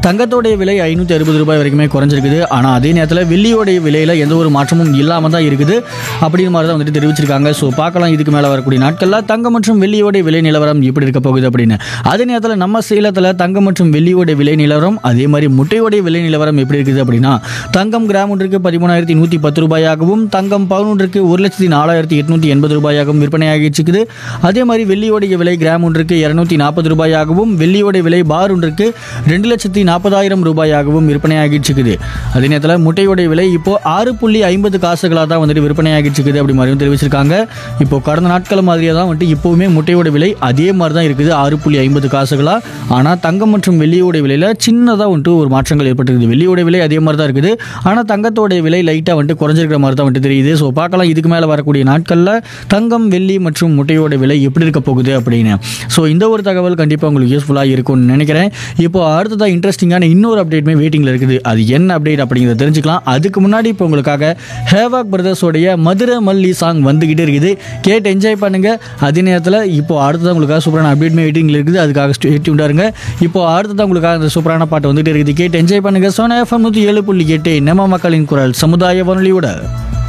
தங்கத்தோடைய விலை ஐநூற்றி அறுபது ரூபாய் வரைக்குமே குறைஞ்சிருக்குது ஆனால் அதே நேரத்தில் வெள்ளியோடைய விலையில் எந்த ஒரு மாற்றமும் இல்லாமல் தான் இருக்குது அப்படின்னு மாதிரி தான் வந்துட்டு தெரிவிச்சிருக்காங்க ஸோ பார்க்கலாம் இதுக்கு மேலே வரக்கூடிய நாட்களில் தங்கம் மற்றும் வெள்ளியோடைய விலை நிலவரம் எப்படி இருக்க போகுது அப்படின்னு அதே நேரத்தில் நம்ம சேலத்தில் தங்கம் மற்றும் வெள்ளியோடைய விலை நிலவரம் அதே மாதிரி முட்டையோடைய விலை நிலவரம் எப்படி இருக்குது அப்படின்னா தங்கம் கிராம் ஒன்றுக்கு பதிமூணாயிரத்தி நூற்றி பத்து ரூபாயாகவும் தங்கம் பவுன் ஒன்றுக்கு ஒரு லட்சத்தி நாலாயிரத்தி எட்நூற்றி எண்பது ரூபாயாகவும் விற்பனையாகிட்டு இருக்குது அதே மாதிரி வெள்ளியோடைய விலை கிராம் ஒன்றுக்கு இரநூத்தி நாற்பது ரூபாயாகவும் வெள்ளியோடைய விலை பார் ஒன்றுக்கு ரெண்டு லட்சத்தி நாற்பதாயிரம் ரூபாயாகவும் விற்பனையாகிட்டு இருக்குது அதே நேரத்தில் முட்டையோடைய விலை இப்போ ஆறு புள்ளி ஐம்பது காசுகளாக தான் வந்துட்டு விற்பனையாகிட்டு இருக்குது அப்படி மாதிரியும் தெரிவிச்சிருக்காங்க இப்போ கடந்த நாட்கள் மாதிரியே தான் வந்துட்டு இப்போவுமே முட்டையோட விலை அதே மாதிரி தான் இருக்குது ஆறு புள்ளி ஐம்பது காசுகளா ஆனால் தங்கம் மற்றும் வெள்ளியோட விலையில் சின்னதாக வந்துட்டு ஒரு மாற்றங்கள் ஏற்பட்டிருக்குது வெள்ளியோட விலை அதே மாதிரி தான் இருக்குது ஆனால் தங்கத்தோட விலை லைட்டாக வந்துட்டு குறைஞ்சிருக்கிற மாதிரி தான் வந்துட்டு தெரியுது ஸோ பார்க்கலாம் இதுக்கு மேலே வரக்கூடிய நாட்களில் தங்கம் வெள்ளி மற்றும் முட்டையோட விலை எப்படி இருக்க போகுது அப்படின்னு ஸோ இந்த ஒரு தகவல் கண்டிப்பாக உங்களுக்கு யூஸ்ஃபுல்லாக இருக்கும்னு நினைக்கிறேன் இப்போ அடுத்ததாக இன்ட்ரெஸ்டிங்கான இன்னொரு அப்டேட்டுமே வெயிட்டிங்கில் இருக்குது அது என்ன அப்டேட் அப்படிங்கிறத தெரிஞ்சுக்கலாம் அதுக்கு முன்னாடி இப்போ உங்களுக்காக ஹேவாக் பிரதர்ஸோடைய மதுரை மல்லி சாங் வந்துக்கிட்டே இருக்குது கேட்டு என்ஜாய் பண்ணுங்க அதே நேரத்தில் இப்போ அடுத்ததான் உங்களுக்காக சூப்பரான அப்டேட்மே வெயிட்டிங்கில் இருக்குது அதுக்காக ஸ்டேட்யூண்டாக இருங்க இப்போ அடுத்ததான் உங்களுக்காக அந்த சூப்பரான பாட்டு வந்துட்டு இருக்குது கேட்டு என்ஜாய் பண்ணுங்க சோனா எஃப்எம் நூற்றி ஏழு புள்ளி எட்டு நம்ம மக்களின் குரல் சமுதாய வானொலியோட